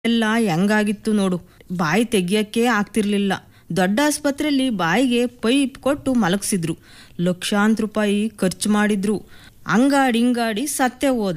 ಎಲ್ಲ ಹೆಂಗಾಗಿತ್ತು ನೋಡು ಬಾಯಿ ತೆಗಿಯಕ್ಕೆ ಆಗ್ತಿರ್ಲಿಲ್ಲ ದೊಡ್ಡ ಆಸ್ಪತ್ರೆಯಲ್ಲಿ ಬಾಯಿಗೆ ಪೈಪ್ ಕೊಟ್ಟು ಮಲಗಿಸಿದ್ರು ಲಕ್ಷಾಂತರ ರೂಪಾಯಿ ಖರ್ಚು ಮಾಡಿದ್ರು ಅಂಗಾಡಿ ಹಿಂಗಾಡಿ ಸತ್ತೇ ಹೋದ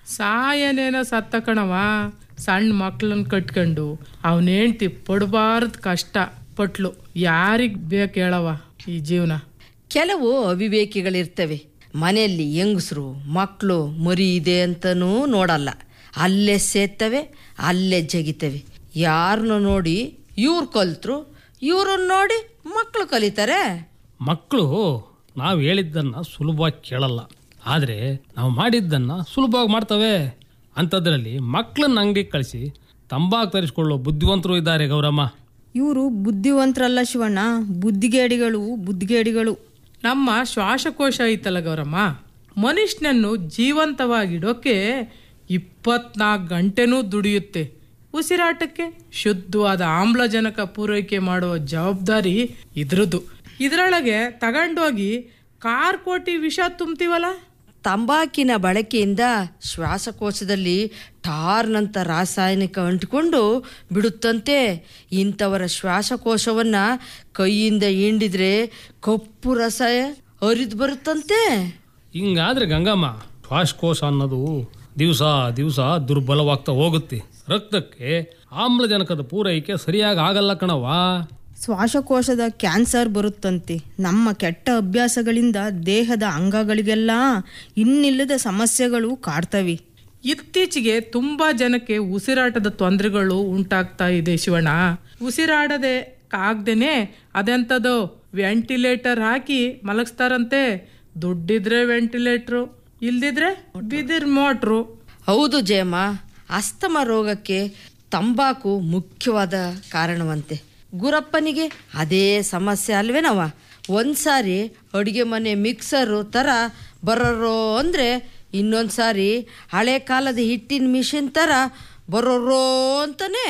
ಸಾಯನೇನೋ ಸತ್ತ ಕಣವ ಸಣ್ಣ ಮಕ್ಳನ್ನ ಕಟ್ಕೊಂಡು ಅವನ ಹೆಂಡ್ತಿ ಪಡಬಾರ್ದು ಕಷ್ಟ ಪಟ್ಲು ಯಾರಿಗ್ ಬೇಕು ಹೇಳವ ಈ ಜೀವನ ಕೆಲವು ಅವಿವೇಕಿಗಳಿರ್ತವೆ ಮನೆಯಲ್ಲಿ ಹೆಂಗಸರು ಮಕ್ಕಳು ಮರಿ ಇದೆ ಅಂತನೂ ನೋಡಲ್ಲ ಅಲ್ಲೇ ಸೇರ್ತವೆ ಅಲ್ಲೇ ಜಗಿತವೆ ಯಾರನ್ನ ನೋಡಿ ಇವ್ರು ಕಲ್ತ್ರು ಇವ್ರನ್ನ ನೋಡಿ ಮಕ್ಕಳು ಕಲಿತಾರೆ ಮಕ್ಕಳು ನಾವು ಹೇಳಿದ್ದನ್ನು ಸುಲಭವಾಗಿ ಕೇಳಲ್ಲ ಆದರೆ ನಾವು ಮಾಡಿದ್ದನ್ನು ಸುಲಭವಾಗಿ ಮಾಡ್ತವೆ ಅಂಥದ್ರಲ್ಲಿ ಮಕ್ಕಳನ್ನ ಅಂಗಡಿಗೆ ಕಳಿಸಿ ತಂಬಾಕು ತರಿಸ್ಕೊಳ್ಳೋ ಬುದ್ಧಿವಂತರು ಇದ್ದಾರೆ ಗೌರಮ್ಮ ಇವರು ಬುದ್ಧಿವಂತರಲ್ಲ ಶಿವಣ್ಣ ಬುದ್ಧಿಗೇಡಿಗಳು ಬುದ್ಧಿಗೇಡಿಗಳು ನಮ್ಮ ಶ್ವಾಸಕೋಶ ಐತಲ್ಲ ಗೌರಮ್ಮ ಮನುಷ್ಯನನ್ನು ಜೀವಂತವಾಗಿಡೋಕೆ ಇಪ್ಪತ್ನಾಲ್ಕು ಗಂಟೆನೂ ದುಡಿಯುತ್ತೆ ಉಸಿರಾಟಕ್ಕೆ ಶುದ್ಧವಾದ ಆಮ್ಲಜನಕ ಪೂರೈಕೆ ಮಾಡುವ ಜವಾಬ್ದಾರಿ ಇದ್ರದ್ದು ಇದರೊಳಗೆ ತಗೊಂಡೋಗಿ ಕಾರ್ ಕೋಟಿ ವಿಷ ತುಂಬ್ತೀವಲ್ಲ ತಂಬಾಕಿನ ಬಳಕೆಯಿಂದ ಶ್ವಾಸಕೋಶದಲ್ಲಿ ಟಾರ್ನಂತ ರಾಸಾಯನಿಕ ಅಂಟಿಕೊಂಡು ಬಿಡುತ್ತಂತೆ ಇಂಥವರ ಶ್ವಾಸಕೋಶವನ್ನು ಕೈಯಿಂದ ಹಿಂಡಿದ್ರೆ ಕಪ್ಪು ರಸ ಹರಿದು ಬರುತ್ತಂತೆ ಹಿಂಗಾದ್ರೆ ಗಂಗಮ್ಮ ಶ್ವಾಸಕೋಶ ಅನ್ನೋದು ದಿವಸ ದಿವಸ ದುರ್ಬಲವಾಗ್ತಾ ಹೋಗುತ್ತೆ ರಕ್ತಕ್ಕೆ ಆಮ್ಲಜನಕದ ಪೂರೈಕೆ ಸರಿಯಾಗಿ ಆಗಲ್ಲ ಕಣವಾ ಶ್ವಾಸಕೋಶದ ಕ್ಯಾನ್ಸರ್ ಬರುತ್ತಂತೆ ನಮ್ಮ ಕೆಟ್ಟ ಅಭ್ಯಾಸಗಳಿಂದ ದೇಹದ ಅಂಗಗಳಿಗೆಲ್ಲ ಇನ್ನಿಲ್ಲದ ಸಮಸ್ಯೆಗಳು ಕಾಡ್ತವೆ ಇತ್ತೀಚೆಗೆ ತುಂಬಾ ಜನಕ್ಕೆ ಉಸಿರಾಟದ ತೊಂದರೆಗಳು ಉಂಟಾಗ್ತಾ ಇದೆ ಶಿವಣ್ಣ ಉಸಿರಾಡದೆ ಆಗ್ದೇನೆ ಅದೆಂಥದ್ದು ವೆಂಟಿಲೇಟರ್ ಹಾಕಿ ಮಲಗಿಸ್ತಾರಂತೆ ದುಡ್ಡಿದ್ರೆ ವೆಂಟಿಲೇಟ್ರು ಇಲ್ದಿದ್ರೆ ಬಿದಿರ್ ಮೋಟ್ರು ಹೌದು ಜಯಮ್ಮ ಅಸ್ತಮ ರೋಗಕ್ಕೆ ತಂಬಾಕು ಮುಖ್ಯವಾದ ಕಾರಣವಂತೆ ಗುರಪ್ಪನಿಗೆ ಅದೇ ಸಮಸ್ಯೆ ಅಲ್ವೇನವ ಒಂದ್ಸಾರಿ ಅಡುಗೆ ಮನೆ ಮಿಕ್ಸರು ಥರ ಬರೋರೋ ಅಂದರೆ ಇನ್ನೊಂದು ಸಾರಿ ಹಳೆ ಕಾಲದ ಹಿಟ್ಟಿನ ಮಿಷಿನ್ ಥರ ಬರೋರೋ ಅಂತಾನೆ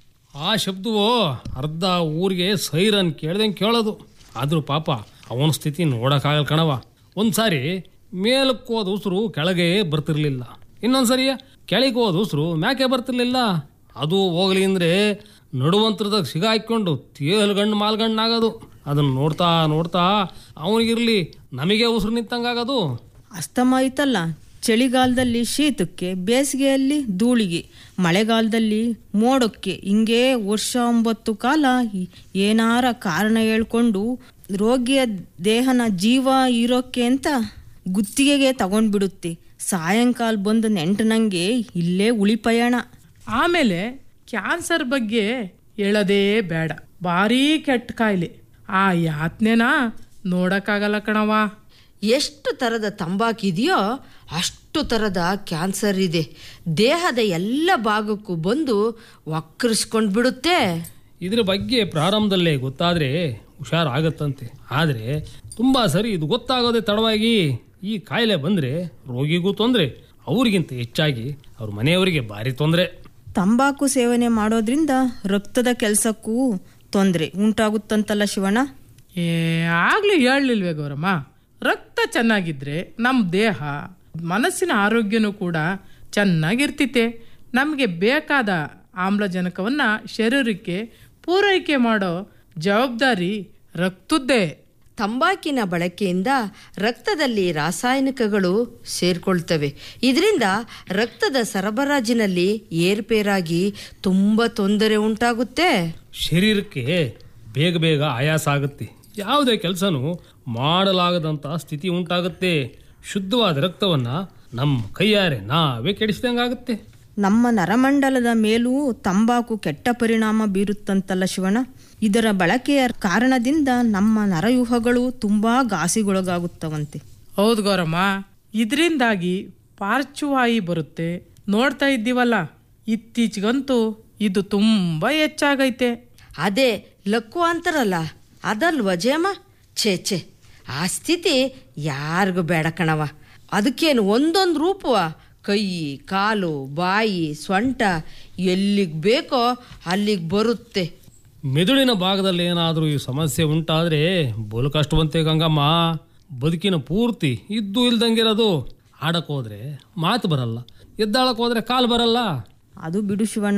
ಆ ಶಬ್ದವೋ ಅರ್ಧ ಊರಿಗೆ ಸೈರನ್ ಕೇಳ್ದಂಗೆ ಕೇಳೋದು ಆದರೂ ಪಾಪ ಅವನ ಸ್ಥಿತಿ ನೋಡೋಕ್ಕಾಗಲ್ಲ ಕಣವ ಒಂದು ಸಾರಿ ಮೇಲಕ್ಕೆ ಹೋದ ಉಸಿರು ಕೆಳಗೆ ಬರ್ತಿರ್ಲಿಲ್ಲ ಇನ್ನೊಂದು ಸರಿ ಕೆಳಗೆ ಹೋದ ಉಸಿರು ಮ್ಯಾಕೆ ಬರ್ತಿರ್ಲಿಲ್ಲ ಅದು ಹೋಗ್ಲಿ ಅಂದರೆ ನಡುವಂತರದಾಗ ಸಿಗಾಕೊಂಡು ತೇಲ್ಗಣ್ಣು ಮಾಲ್ಗಣ್ಣಾಗೋದು ಅದನ್ನು ನೋಡ್ತಾ ನೋಡ್ತಾ ಅವನಿಗಿರ್ಲಿ ನಮಗೆ ಉಸಿರು ನಿಂತಂಗಾಗೋದು ಅಸ್ತಮ ಐತಲ್ಲ ಚಳಿಗಾಲದಲ್ಲಿ ಶೀತಕ್ಕೆ ಬೇಸಿಗೆಯಲ್ಲಿ ಧೂಳಿಗೆ ಮಳೆಗಾಲದಲ್ಲಿ ಮೋಡಕ್ಕೆ ಹಿಂಗೆ ವರ್ಷ ಒಂಬತ್ತು ಕಾಲ ಈ- ಏನಾರ ಕಾರಣ ಹೇಳ್ಕೊಂಡು ರೋಗಿಯ ದೇಹನ ಜೀವ ಇರೋಕ್ಕೆ ಅಂತ ಗುತ್ತಿಗೆಗೆ ತಗೊಂಡ್ಬಿಡುತ್ತೆ ಸಾಯಂಕಾಲ ಬಂದು ನೆಂಟನಂಗೆ ಇಲ್ಲೇ ಉಳಿ ಪಯಣ ಆಮೇಲೆ ಕ್ಯಾನ್ಸರ್ ಬಗ್ಗೆ ಹೇಳೋದೇ ಬೇಡ ಭಾರೀ ಕೆಟ್ಟ ಕಾಯಿಲೆ ಆ ಯಾತ್ನೆನ ನೋಡಕ್ಕಾಗಲ್ಲ ಕಣವ ಎಷ್ಟು ಥರದ ತಂಬಾಕು ಇದೆಯೋ ಅಷ್ಟು ಥರದ ಕ್ಯಾನ್ಸರ್ ಇದೆ ದೇಹದ ಎಲ್ಲ ಭಾಗಕ್ಕೂ ಬಂದು ವಕ್ರಿಸ್ಕೊಂಡು ಬಿಡುತ್ತೆ ಇದ್ರ ಬಗ್ಗೆ ಪ್ರಾರಂಭದಲ್ಲೇ ಗೊತ್ತಾದರೆ ಹುಷಾರಾಗತ್ತಂತೆ ಆದರೆ ತುಂಬ ಸರಿ ಇದು ಗೊತ್ತಾಗೋದೇ ತಡವಾಗಿ ಈ ಕಾಯಿಲೆ ಬಂದರೆ ರೋಗಿಗೂ ತೊಂದರೆ ಅವ್ರಿಗಿಂತ ಹೆಚ್ಚಾಗಿ ಅವ್ರ ಮನೆಯವರಿಗೆ ಭಾರಿ ತೊಂದರೆ ತಂಬಾಕು ಸೇವನೆ ಮಾಡೋದ್ರಿಂದ ರಕ್ತದ ಕೆಲಸಕ್ಕೂ ತೊಂದರೆ ಉಂಟಾಗುತ್ತಂತಲ್ಲ ಶಿವಣ್ಣ ಏ ಆಗ್ಲಿ ಹೇಳಲಿಲ್ವೇ ಗೌರಮ್ಮ ರಕ್ತ ಚೆನ್ನಾಗಿದ್ರೆ ನಮ್ಮ ದೇಹ ಮನಸ್ಸಿನ ಆರೋಗ್ಯನೂ ಕೂಡ ಚೆನ್ನಾಗಿರ್ತಿತ್ತೆ ನಮಗೆ ಬೇಕಾದ ಆಮ್ಲಜನಕವನ್ನು ಶರೀರಕ್ಕೆ ಪೂರೈಕೆ ಮಾಡೋ ಜವಾಬ್ದಾರಿ ರಕ್ತದ್ದೇ ತಂಬಾಕಿನ ಬಳಕೆಯಿಂದ ರಕ್ತದಲ್ಲಿ ರಾಸಾಯನಿಕಗಳು ಸೇರ್ಕೊಳ್ತವೆ ಇದರಿಂದ ರಕ್ತದ ಸರಬರಾಜಿನಲ್ಲಿ ಏರ್ಪೇರಾಗಿ ತುಂಬ ತೊಂದರೆ ಉಂಟಾಗುತ್ತೆ ಶರೀರಕ್ಕೆ ಬೇಗ ಬೇಗ ಆಯಾಸ ಆಗುತ್ತೆ ಯಾವುದೇ ಕೆಲಸನೂ ಮಾಡಲಾಗದಂಥ ಸ್ಥಿತಿ ಉಂಟಾಗುತ್ತೆ ಶುದ್ಧವಾದ ರಕ್ತವನ್ನು ನಮ್ಮ ಕೈಯಾರೆ ನಾವೇ ಕೆಡಿಸಿದಂಗಾಗುತ್ತೆ ನಮ್ಮ ನರಮಂಡಲದ ಮೇಲೂ ತಂಬಾಕು ಕೆಟ್ಟ ಪರಿಣಾಮ ಬೀರುತ್ತಂತಲ್ಲ ಶಿವಣ್ಣ ಇದರ ಬಳಕೆಯ ಕಾರಣದಿಂದ ನಮ್ಮ ನರವ್ಯೂಹಗಳು ತುಂಬಾ ಘಾಸಿಗೊಳಗಾಗುತ್ತವಂತೆ ಹೌದು ಗೌರಮ್ಮ ಇದರಿಂದಾಗಿ ಪಾರ್ಶ್ವವಾಯು ಬರುತ್ತೆ ನೋಡ್ತಾ ಇದ್ದೀವಲ್ಲ ಇತ್ತೀಚೆಗಂತೂ ಇದು ತುಂಬ ಹೆಚ್ಚಾಗೈತೆ ಅದೇ ಲಕ್ಕು ಅಂತಾರಲ್ಲ ಅದಲ್ವ ಜೇಮ ಛೇ ಛೇ ಆ ಸ್ಥಿತಿ ಯಾರಿಗೂ ಬೇಡ ಕಣವ ಅದಕ್ಕೇನು ಒಂದೊಂದು ರೂಪವ ಕೈ ಕಾಲು ಬಾಯಿ ಸೊಂಟ ಎಲ್ಲಿಗೆ ಬೇಕೋ ಅಲ್ಲಿಗೆ ಬರುತ್ತೆ ಮೆದುಳಿನ ಭಾಗದಲ್ಲಿ ಏನಾದರೂ ಈ ಸಮಸ್ಯೆ ಉಂಟಾದರೆ ಬಲು ಕಷ್ಟವಂತೆ ಗಂಗಮ್ಮ ಬದುಕಿನ ಪೂರ್ತಿ ಇದ್ದು ಇಲ್ದಂಗಿರೋದು ಆಡಕ್ಕೆ ಹೋದ್ರೆ ಮಾತು ಬರಲ್ಲ ಎದ್ದಾಳಕ್ಕೆ ಹೋದ್ರೆ ಕಾಲು ಬರಲ್ಲ ಅದು ಬಿಡು ಶಿವಣ್ಣ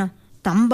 ಸ್ತಂಭ